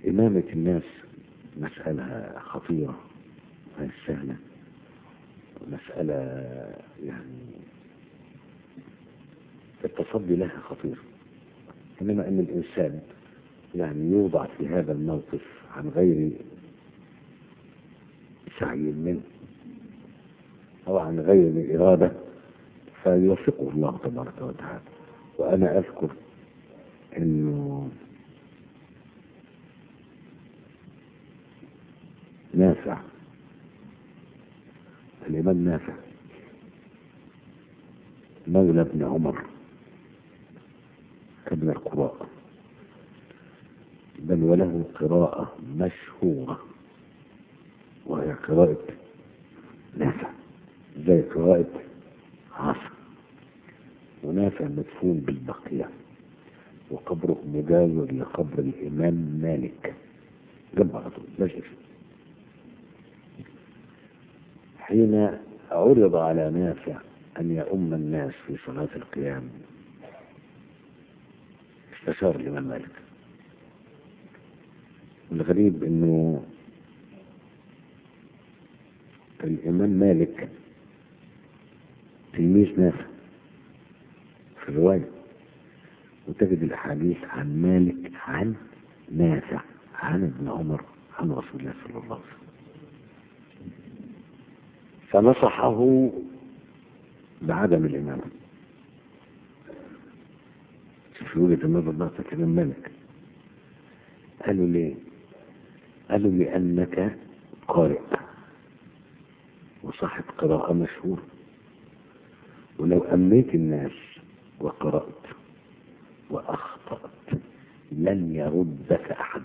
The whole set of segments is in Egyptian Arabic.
إمامة الناس مسألة خطيرة غير سهلة مسألة يعني التصدي لها خطير إنما أن الإنسان يعني يوضع في هذا الموقف عن غير سعي منه أو عن غير إرادة فيوفقه الله تبارك وتعالى وأنا أذكر أنه نافع الإمام نافع مولى ابن عمر ابن القراء بل وله قراءة مشهورة وهي قراءة نافع زي قراءة عاصم ونافع مدفون بالبقية وقبره مجاور لقبر الإمام مالك جنب على طول ماشي حين عرض على نافع أن يؤم الناس في صلاة القيام استشار الإمام مالك الغريب أنه الإمام مالك تلميذ نافع في الرواية وتجد الأحاديث عن مالك عن نافع عن ابن عمر عن رسول الله صلى الله عليه وسلم فنصحه بعدم الإمامة شوف وجهة النظر بقى كلام مالك قالوا ليه؟ قالوا لأنك قارئ وصاحب قراءة مشهورة ولو أميت الناس وقرأت وأخطأت لن يردك أحد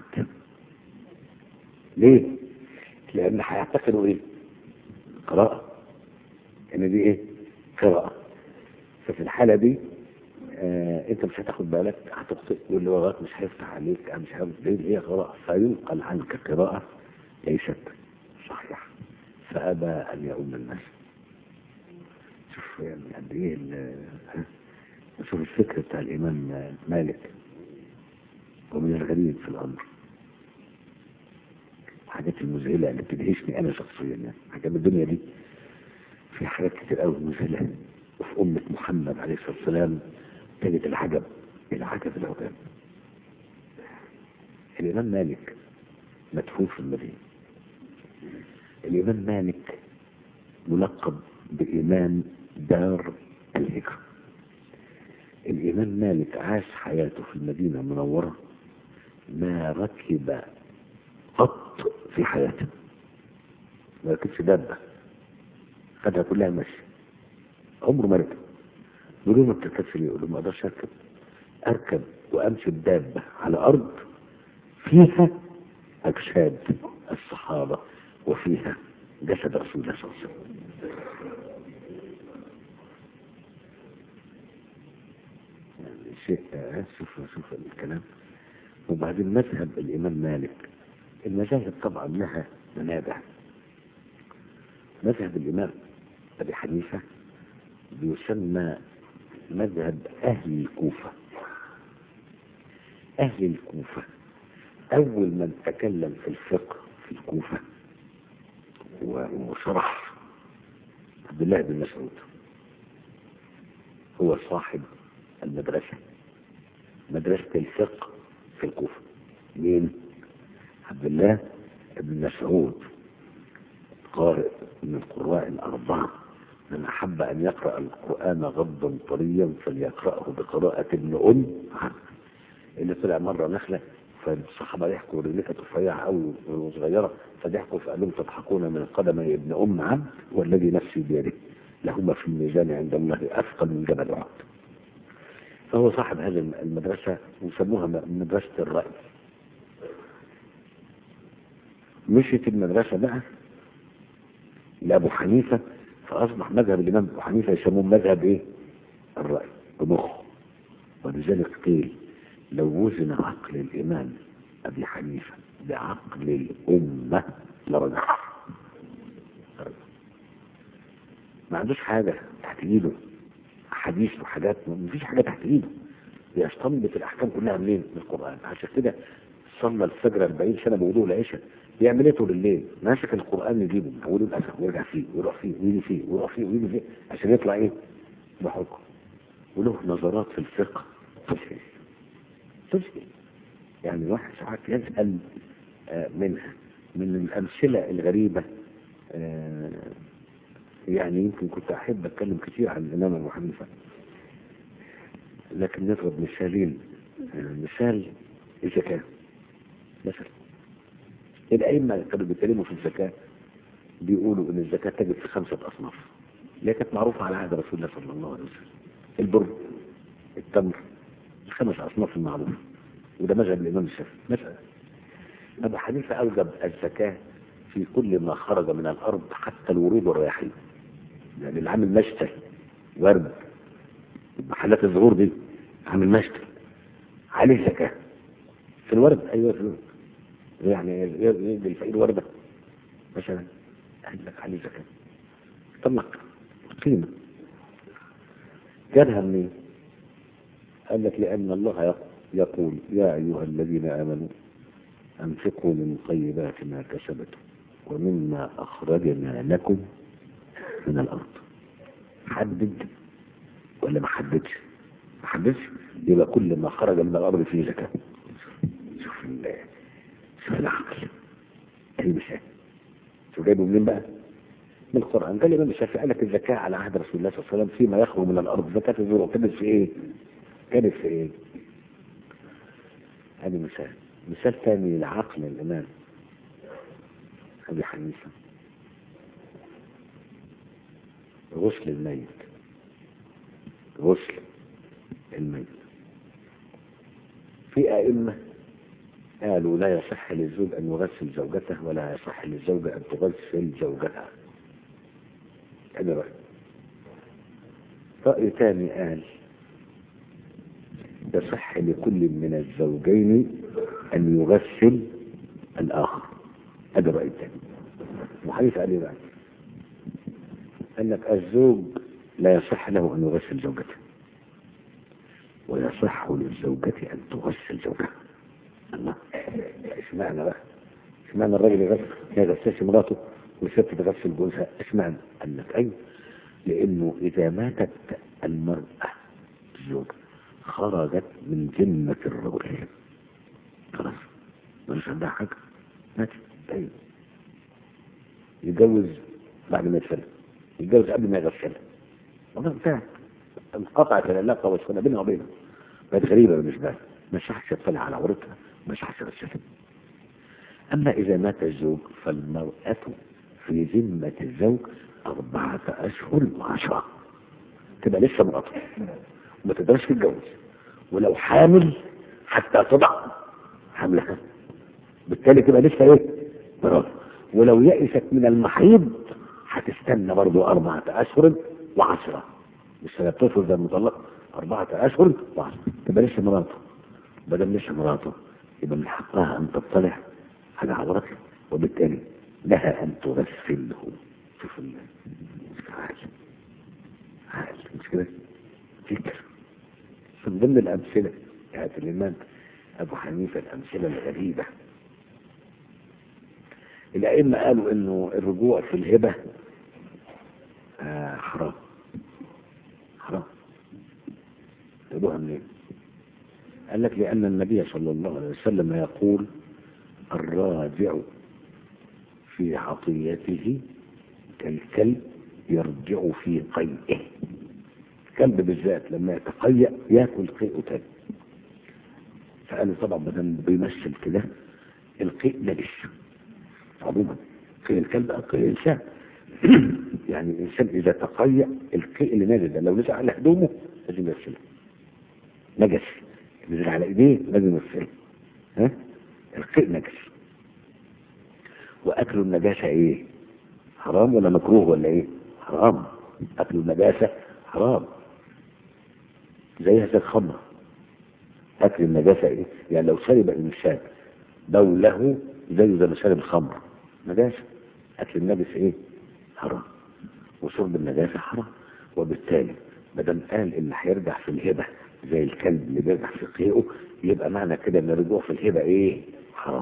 ليه؟ لأن هيعتقدوا إيه؟ قراءة إن دي إيه؟ قراءة ففي الحالة دي آه أنت مش هتاخد بالك هتخطئ واللي وراك مش هيفتح عليك مش عارف ليه هي قراءة فينقل عنك قراءة ليست صحيحة فأبى أن يؤم الناس شوف يعني قد إيه شوف الفكر بتاع الإمام مالك ومن الغريب في الأمر الحاجات المذهلة اللي بتدهشني أنا شخصيا يعني حاجات الدنيا دي في حاجات كتير قوي مذهلة وفي أمة محمد عليه الصلاة والسلام تجد العجب العجب العجاب الإمام مالك مدفون في المدينة الإمام مالك ملقب بإمام دار الهجرة الإمام مالك عاش حياته في المدينة المنورة ما ركب قط في حياته ما ركبش دابة خدها كلها مشي عمره ما ركب يقولوا ما بتركبش ليه يقولوا ما اقدرش اركب اركب وامشي بدابة على ارض فيها اجساد الصحابة وفيها جسد رسول الله صلى الله عليه وسلم يعني شيء شوف شوف الكلام وبعدين مذهب الامام مالك المذاهب طبعا لها منابع مذهب الامام ابي حنيفه بيسمى مذهب اهل الكوفه اهل الكوفه اول من تكلم في الفقه في الكوفه وشرح عبد الله بن مسعود هو صاحب المدرسة مدرسة الفقه في الكوفة مين؟ عبد الله بن مسعود قارئ من القراء الأربعة من أحب أن يقرأ القرآن غضا طريا فليقرأه بقراءة ابن أم عبد اللي طلع مرة نخلة فالصحابة يحكوا رجليه كانت رفيعة أوي وصغيرة فضحكوا فقال لهم تضحكون من قدم ابن أم عبد والذي نفسي بيده لهما في الميزان عند الله أثقل من جبل عبد فهو صاحب هذه المدرسة وسموها مدرسة الرأي مشيت المدرسة بقى لأبو حنيفة فأصبح مذهب الإمام أبو حنيفة يسموه مذهب إيه؟ الرأي بمخه ولذلك قيل لو وزن عقل الإمام أبي حنيفة بعقل الأمة لرجح ما عندوش حاجة تحت إيده حديث وحاجات مفيش حاجة تحت إيده بيستنبط الأحكام كلها منين؟ من القرآن عشان كده صلى الفجر 40 سنه بوضوء العشاء يعمل ايه طول الليل؟ ماسك القران يجيبه من اوله لاخره ويرجع فيه ويروح فيه ويجي فيه ويروح فيه ويجي فيه عشان يطلع ايه؟ بحكم وله نظرات في الفقه تذهل تذهل يعني الواحد ساعات يسأل آه، منها من الأمثلة الغريبة آه، يعني يمكن كنت أحب أتكلم كتير عن الإمام أبو حنيفة لكن نضرب مثالين آه، مثال الزكاة مثلا الأئمة كانوا بيتكلموا في الزكاة بيقولوا إن الزكاة تجب في خمسة أصناف اللي كانت معروفة على عهد رسول الله صلى الله عليه وسلم البر التمر الخمس أصناف المعروفة وده مذهب الإمام الشافعي مثلا أبو حنيفة أوجب الزكاة في كل ما خرج من الأرض حتى الورود والرياحين يعني اللي عامل مشتل ورد محلات الزهور دي عامل مشتل عليه زكاة في الورد أيوة في الورد يعني يدي الفقير وردة مثلا قال لك عليه زكاة طلع قيمة جابها منين؟ قال لك لأن الله يقول يا أيها الذين آمنوا أنفقوا من طيبات ما كسبتم ومما أخرجنا لكم من الأرض حدد ولا ما حددش ما حددش يبقى كل ما خرج من الأرض فيه زكاة شوف ال شوف العقل أي مثال شوف جايبه منين بقى؟ من القرآن قال الإمام الشافعي قال لك الزكاة على عهد رسول الله صلى الله عليه وسلم فيما يخرج من الأرض زكاة الزروع كانت في إيه؟ كانت في إيه؟ هذه مثال مثال ثاني لعقل الإمام أبي حنيفة غسل الميت غسل الميت في أئمة قالوا لا يصح للزوج أن يغسل زوجته ولا يصح للزوجة أن تغسل زوجها أنا رأي رأي ثاني قال يصح لكل من الزوجين أن يغسل الآخر هذا الرأي الثاني وحديث عليه بقى قال لك الزوج لا يصح له أن يغسل زوجته ويصح للزوجة أن تغسل زوجها الله اشمعنى بقى اشمعنى الراجل يغسل ما يغسلش مراته والست تغسل جوزها اشمعنى قال لك ايوه لانه اذا ماتت المرأة الزوج خرجت من ذمة الرجل خلاص مش عندها حاجة ماتت ايوه يتجوز بعد ما يتفلت يتجوز قبل ما يغسلها والله انتهى انقطعت العلاقة والصلة بينها وبينها بقت غريبة بالنسبة لها ما شحش يطلع على عورتها ما شحش يغسلها أما إذا مات الزوج فالمرأة في ذمة الزوج أربعة أشهر وعشرة تبقى لسه مراته وما تقدرش تتجوز ولو حامل حتى تضع حملها بالتالي تبقى لسه ايه مراته ولو يئست من المحيض هتستنى برضه أربعة أشهر وعشرة مش هتطفل زي المطلق أربعة أشهر وعشرة تبقى لسه مراته بدل لسه مراته يبقى من حقها أن تطلع على عورته وبالتالي لها أن تغسله شوف ال عقل عقل مش كده فكر من ضمن الأمثلة بتاعت الإمام أبو حنيفة الأمثلة الغريبة الأئمة قالوا إنه الرجوع في الهبة آه حرام حرام تقولوها منين؟ قال لك لأن النبي صلى الله عليه وسلم يقول الراجع في عطيته كالكلب يرجع في قيئه الكلب بالذات لما يتقيأ ياكل قيئه تاني فقالوا طبعا ما دام بيمثل كده القيء نجس عموما قيء الكلب او قيء الانسان يعني الانسان اذا تقيأ القيء اللي نازل ده لو نزل على هدومه لازم يغسله نجس نزل على ايديه لازم يغسله ها القيء نجس واكل النجاسه ايه حرام ولا مكروه ولا ايه حرام اكل النجاسه حرام زيها زي الخمر اكل النجاسه ايه يعني لو شرب انسان بوله زيه زي ما شرب الخمر نجاسه اكل النجس ايه حرام وشرب النجاسه حرام وبالتالي ما دام قال اللي هيرجع في الهبه زي الكلب اللي بيرجع في قيئه يبقى معنى كده ان الرجوع في الهبه ايه حرام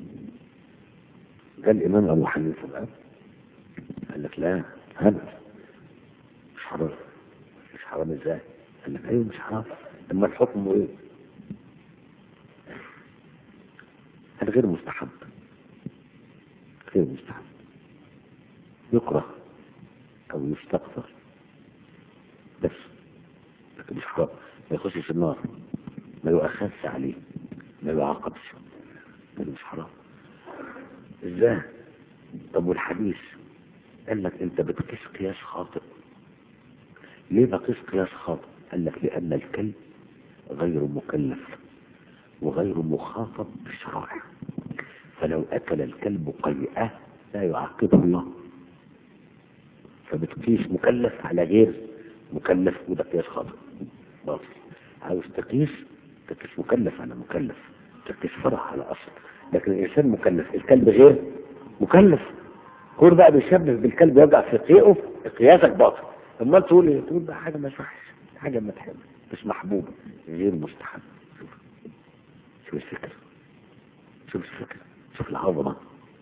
ده الإمام أبو حنيفة بقى قال لك لا هذا مش حرام مش حرام ازاي قال لك ايوه مش حرام اما الحكم ايه هذا غير مستحب غير مستحب يكره او يستغفر بس لكن مش حرام ما يخشش النار ما يؤخذش عليه ما يعاقبش ده مش حرام ازاي طب والحديث قال لك انت بتقيس قياس خاطئ ليه بقيس قياس خاطئ قال لك لان الكلب غير مكلف وغير مخاطب بالشرائع فلو اكل الكلب قيئة لا يعاقبه الله فبتقيس مكلف على غير مكلف وده قياس خاطئ باطل عاوز تقيس تقيس مكلف على مكلف تقيس فرع على اصل لكن الانسان مكلف الكلب غير مكلف كون بقى بيشبه بالكلب يرجع في قيئه قياسك باطل امال تقول ايه تقول بقى حاجه مش وحش حاجه ما تحب مش محبوبه غير مستحب شوف شوف الفكر شوف الفكر شوف العظمه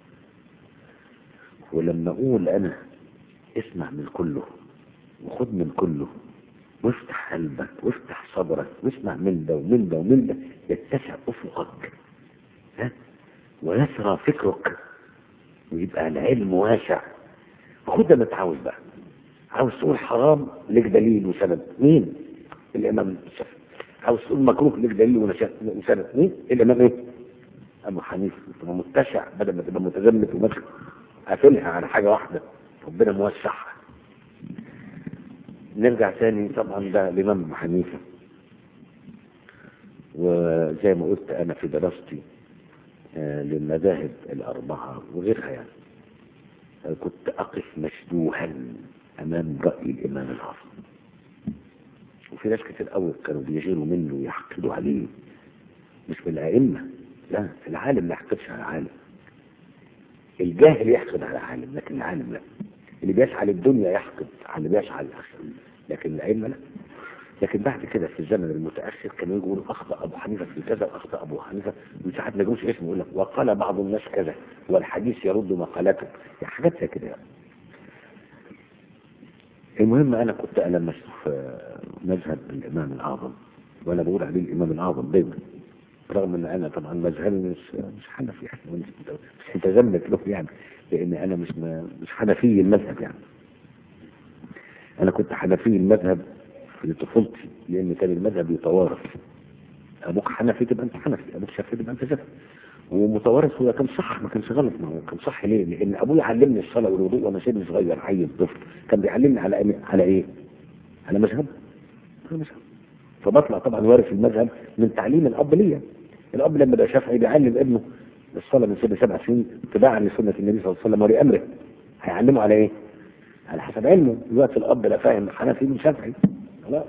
ولما اقول انا اسمع من كله وخد من كله وافتح قلبك وافتح صدرك واسمع من ده ومن ده ومن ده يتسع افقك ها ويسرى فكرك ويبقى العلم واسع خد ما تعاوز بقى عاوز تقول حرام لك دليل وسند مين الامام الشافعي عاوز تقول مكروه لك دليل وسند مين الامام ايه ابو حنيفه تبقى متسع بدل ما تبقى متزمت وماسك قافلها على حاجه واحده ربنا موسعها نرجع تاني طبعا ده الامام ابو حنيفه وزي ما قلت انا في دراستي آه للمذاهب الاربعه وغيرها يعني آه كنت اقف مشدوها امام راي الامام العظيم وفي ناس كتير قوي كانوا بيغيروا منه ويحقدوا عليه مش من الائمه لا العالم ما يحقدش على العالم الجاهل يحقد على العالم لكن العالم لا اللي بيسعى للدنيا يحقد على اللي بيسعى للاخره لكن الائمه لا لكن بعد كده في الزمن المتاخر كانوا يقولوا اخطا ابو حنيفه في كذا واخطا ابو حنيفه من ساعات ما يجوش اسمه يقول لك وقال بعض الناس كذا والحديث يرد مقالته يعني حاجات زي كده يعني. المهم انا كنت المس في مذهب الامام الاعظم وانا بقول عليه الامام الاعظم دايما رغم ان انا طبعا مذهبي مش مش حنفي يعني مش مش متزمت له يعني لان انا مش مش حنفي المذهب يعني انا كنت حنفي المذهب في طفولتي لان كان المذهب يتوارث ابوك حنفي تبقى انت حنفي ابوك شافعي تبقى انت شافعي ومتوارث هو كان صح ما كانش غلط ما هو كان صح ليه؟ لان ابويا علمني الصلاه والوضوء وانا سن صغير عيل طفل كان بيعلمني على إيه؟ على ايه؟ على مذهب على مذهب فبطلع طبعا وارث المذهب من تعليم الاب ليا الاب لما بقى شافعي بيعلم ابنه الصلاه من سن سبع سنين اتباعا لسنه النبي صلى الله عليه وسلم ولامره هيعلمه على ايه؟ على حسب علمه دلوقتي الاب لا فاهم حنفي من شافعي خلاص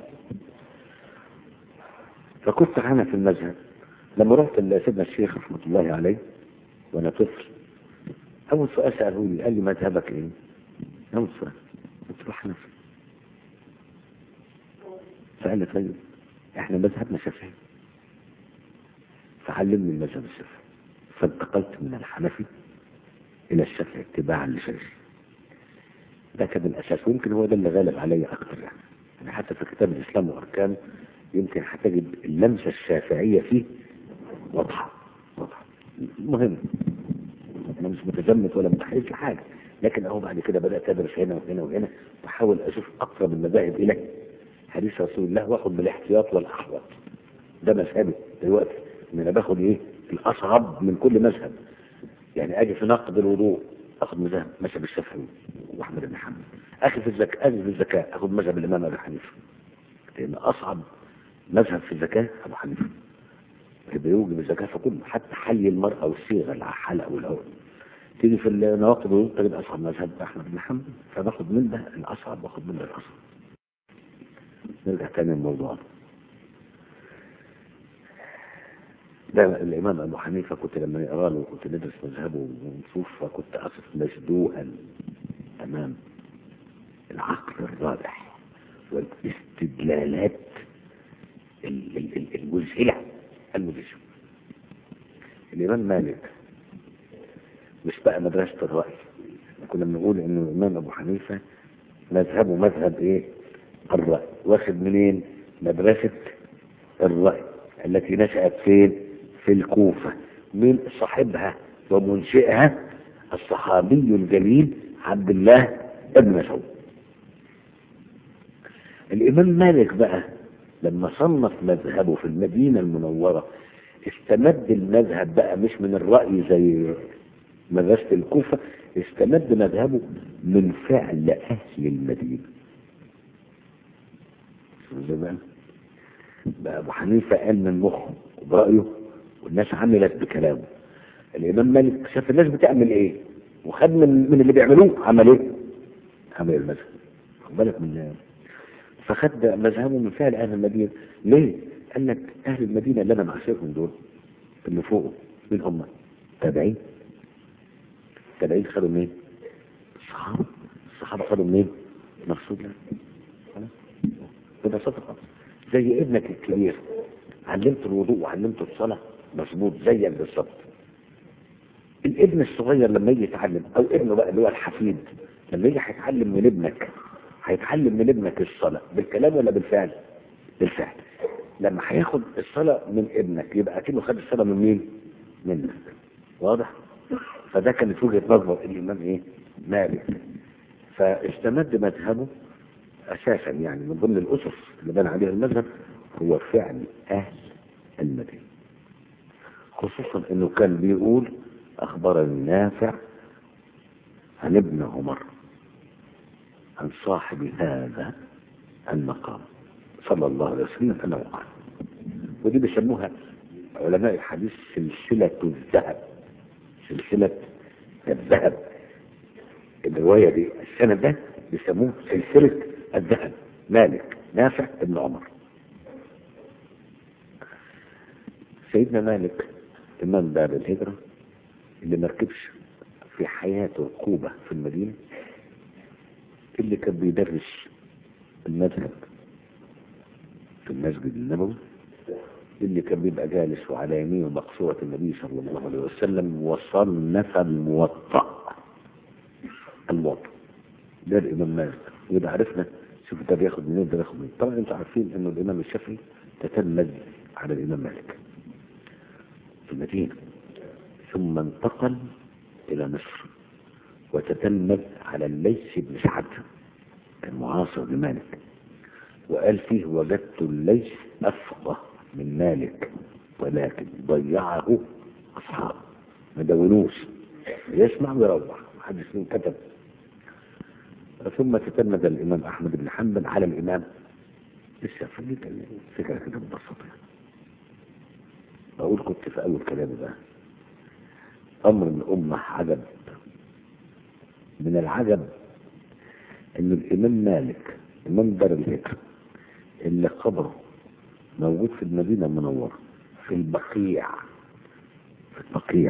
فكنت انا في المذهب لما رحت لسيدنا الشيخ رحمه الله عليه وانا طفل اول سؤال ساله لي قال لي مذهبك ايه؟ اول سؤال قلت له حنفي فقال لي طيب احنا مذهبنا شافعي فعلمني المذهب الشافعي فانتقلت من الحنفي الى الشافعي اتباعا لشيخي ده كان الاساس ويمكن هو ده اللي غالب علي اكتر يعني يعني حتى في كتاب الاسلام واركانه يمكن هتجد اللمسه الشافعيه فيه واضحه واضحه مهم انا مش متزمت ولا متحيز لحاجه لكن اهو بعد كده بدات ادرس هنا وهنا وهنا واحاول اشوف اقرب المذاهب الي حديث رسول الله واخد بالاحتياط والاحوط ده مذهبي دلوقتي ان انا باخد ايه الاصعب من كل مذهب يعني اجي في نقد الوضوء اخد مذهب مذهب الشافعي واحمد بن حنبل اخي في الزكاه اجي في الزكاه اخد مذهب الامام ابي حنيفه لان اصعب مذهب في الزكاه ابو حنيفه اللي بيوجب الزكاه في كله حتى حي المراه والصيغه الحلق والهول تيجي في النواقض الوضوء تجد اصعب مذهب احمد بن حنبل فباخد من ده الاصعب واخد من ده الاصعب نرجع تاني للموضوع ده الإمام أبو حنيفة كنت لما نقرا له كنت ندرس مذهبه ونشوف فكنت أقف مشدوها أمام العقل الرابح والاستدلالات المذهلة المدهشة الإمام مالك مش بقى مدرسة الرأي كنا بنقول إنه الإمام أبو حنيفة مذهبه مذهب إيه؟ الرأي واخد منين؟ مدرسة الرأي التي نشأت فين؟ في الكوفة من صاحبها ومنشئها الصحابي الجليل عبد الله ابن مسعود الإمام مالك بقى لما صنف مذهبه في المدينة المنورة استمد المذهب بقى مش من الرأي زي مدرسة الكوفة استمد مذهبه من فعل أهل المدينة زمان بقى أبو حنيفة قال من مخه وبرأيه والناس عملت بكلامه الإمام مالك شاف الناس بتعمل إيه وخد من من اللي بيعملوه عمل إيه؟ عمل المذهب خد بالك من فخد مذهبه من فعل أهل المدينة ليه؟ قال لك أهل المدينة اللي أنا معاشرهم دول اللي فوقه مين هم؟ تابعين التابعين خدوا منين؟ الصحابة الصحابة خدوا منين؟ مقصود لا خلاص ببساطة خالص زي ابنك الكبير علمت الوضوء وعلمت الصلاة مظبوط زيك بالظبط الابن الصغير لما يجي يتعلم او ابنه بقى اللي هو الحفيد لما يجي هيتعلم من ابنك هيتعلم من ابنك الصلاة بالكلام ولا بالفعل بالفعل لما هياخد الصلاة من ابنك يبقى اكنه خد الصلاة من مين منك واضح فده كانت وجهة نظر الامام ايه مالك فاستمد مذهبه اساسا يعني من ضمن الاسس اللي بنى عليها المذهب هو فعل اهل المدينة خصوصا انه كان بيقول اخبرني نافع عن ابن عمر عن صاحب هذا المقام صلى الله عليه وسلم انه قال ودي بيسموها علماء الحديث سلسلة الذهب سلسلة الذهب الرواية دي السنة ده بيسموه سلسلة الذهب مالك نافع ابن عمر سيدنا مالك إمام دار الهجرة اللي ما ركبش في حياته عقوبة في المدينة اللي كان بيدرس المذهب في المسجد النبوي اللي كان بيبقى جالس وعلى يمينه مقصورة النبي صلى الله عليه وسلم وصنف الموطأ الموطأ ده الإمام مالك وده عرفنا شوف ده بياخد منين ده بياخد منين طبعا انتوا عارفين انه الإمام الشافعي تتلمذ على الإمام مالك في المدينة ثم انتقل إلى مصر وتتلمذ على الليث بن سعد المعاصر لمالك وقال فيه وجدت الليث أفقه من مالك ولكن ضيعه أصحابه ما دونوش يسمع ويروح محدش فيهم كتب ثم تتلمذ الإمام أحمد بن حنبل على الإمام الشافعي كان فكرة كده ببساطة بقول كنت في أول كلامي بقى أمر من أمة عجب من العجب إن الإمام مالك إمام دار الهجرة اللي قبره موجود في المدينة المنورة في البقيع في البقيع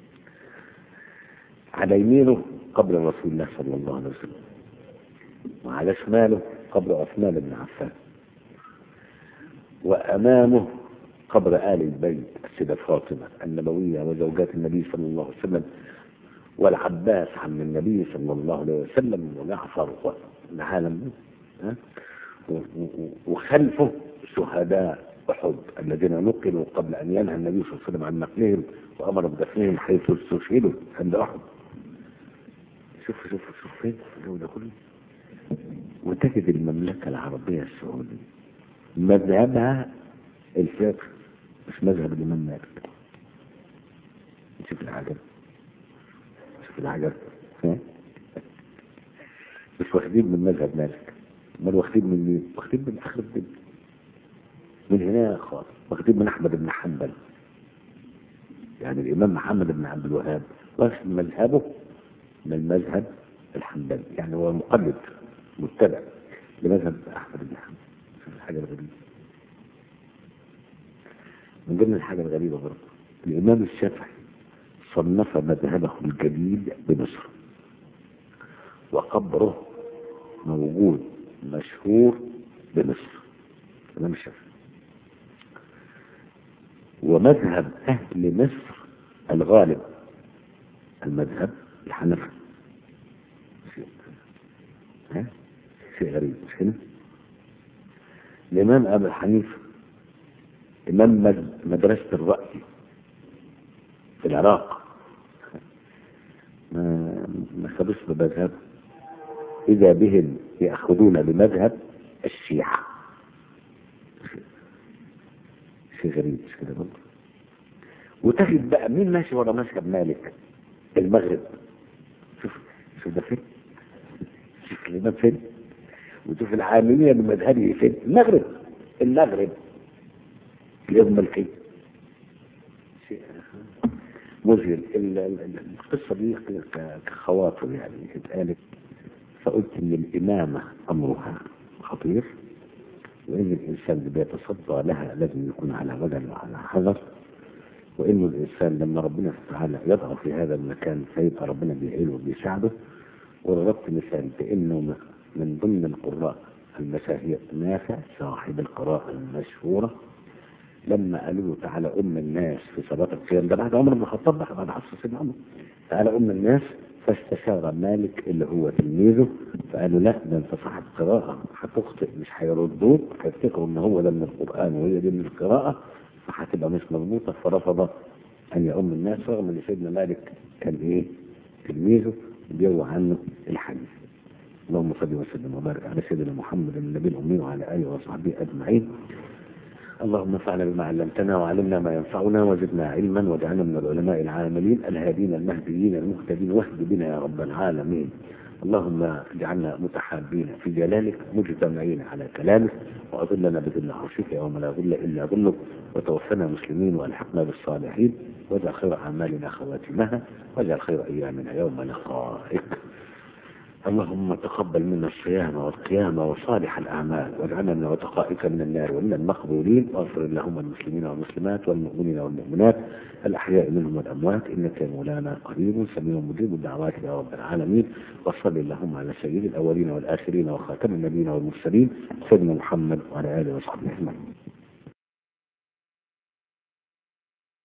على يمينه قبر رسول الله صلى الله عليه وسلم وعلى شماله قبر عثمان بن عفان وأمامه قبر آل البيت السيدة فاطمة النبوية وزوجات النبي صلى الله عليه وسلم والعباس عم النبي صلى الله عليه وسلم وجعفر العالم ها وخلفه شهداء أحد الذين نقلوا قبل أن ينهى النبي صلى الله عليه وسلم عن نقلهم وأمر بدفنهم حيث استشهدوا عند أحد شوف شوف شوف فين الجو ده كله وتجد المملكة العربية السعودية مذهبها الفقه مش مذهب الإمام مالك شوف العجب شوف العجب مش واخدين من مذهب مالك امال واخدين من مين؟ واخدين من آخر الدنيا من هنا خالص واخدين من أحمد بن حنبل يعني الإمام محمد بن عبد الوهاب واخد مذهبه من المذهب الحنبلي يعني هو مقلد متبع لمذهب أحمد بن حنبل شوف الحاجة الغريبة من ضمن الحاجة الغريبة برضه الإمام الشافعي صنف مذهبه الجديد بمصر وقبره موجود مشهور بمصر الإمام الشافعي ومذهب أهل مصر الغالب المذهب الحنفي شيء ها شيء غريب مش كده الإمام أبو حنيفة إمام مد- مدرسة الرأي في العراق ما ما خدوش بمذهب إذا بهم يأخذون بمذهب الشيعة شيء غريب مش كده برضه وتجد بقى مين ماشي ورا مذهب مالك المغرب شوف شوف ده فين شوف الإمام فين وشوف العاملية بمذهبه فين المغرب المغرب اليوم ملكي شيء مذهل ال- ال- ال- القصة دي ك- كخواطر يعني اتقالت فقلت ان الإمامة أمرها خطير وإن الإنسان اللي بيتصدى لها لازم يكون على وجل وعلى حذر وإنه الإنسان لما ربنا تعالى يضع في هذا المكان فيبقى ربنا بيعينه وبيساعده وضربت مثال بأنه م- من ضمن القراء المشاهير نافع صاحب القراءة المشهورة لما قالوا له تعالى أم الناس في صلاة القيام ده بعد عمر بن الخطاب بقى بعد عصر سيدنا عمر تعالى أم الناس فاستشار مالك اللي هو تلميذه فقال له لا ده انت صاحب قراءة هتخطئ مش هيردوك هيفتكروا ان هو ده من القرآن وهي دي من القراءة فهتبقى مش مضبوطة فرفض أن يؤم الناس رغم ان سيدنا مالك كان ايه تلميذه بيروى عنه الحديث اللهم صل وسلم وبارك على سيدنا محمد النبي الأمي وعلى آله وصحبه أجمعين اللهم انفعنا بما علمتنا وعلمنا ما ينفعنا وزدنا علما واجعلنا من العلماء العاملين الهادين المهديين المهتدين واهد بنا يا رب العالمين اللهم اجعلنا متحابين في جلالك مجتمعين على كلامك واظلنا بذل عرشك يوم لا ظل الا ظلك وتوفنا مسلمين والحقنا بالصالحين واجعل خير اعمالنا خواتمها واجعل خير ايامنا يوم لقائك اللهم تقبل منا الصيام والقيام وصالح الأعمال واجعلنا من عتقائك من النار ومن المقبولين واغفر اللهم المسلمين والمسلمات والمؤمنين والمؤمنات الأحياء منهم والأموات إنك يا مولانا قريب سميع مجيب الدعوات يا رب العالمين وصل اللهم على سيد الأولين والآخرين وخاتم النبيين والمرسلين سيدنا محمد وعلى آله وصحبه أجمعين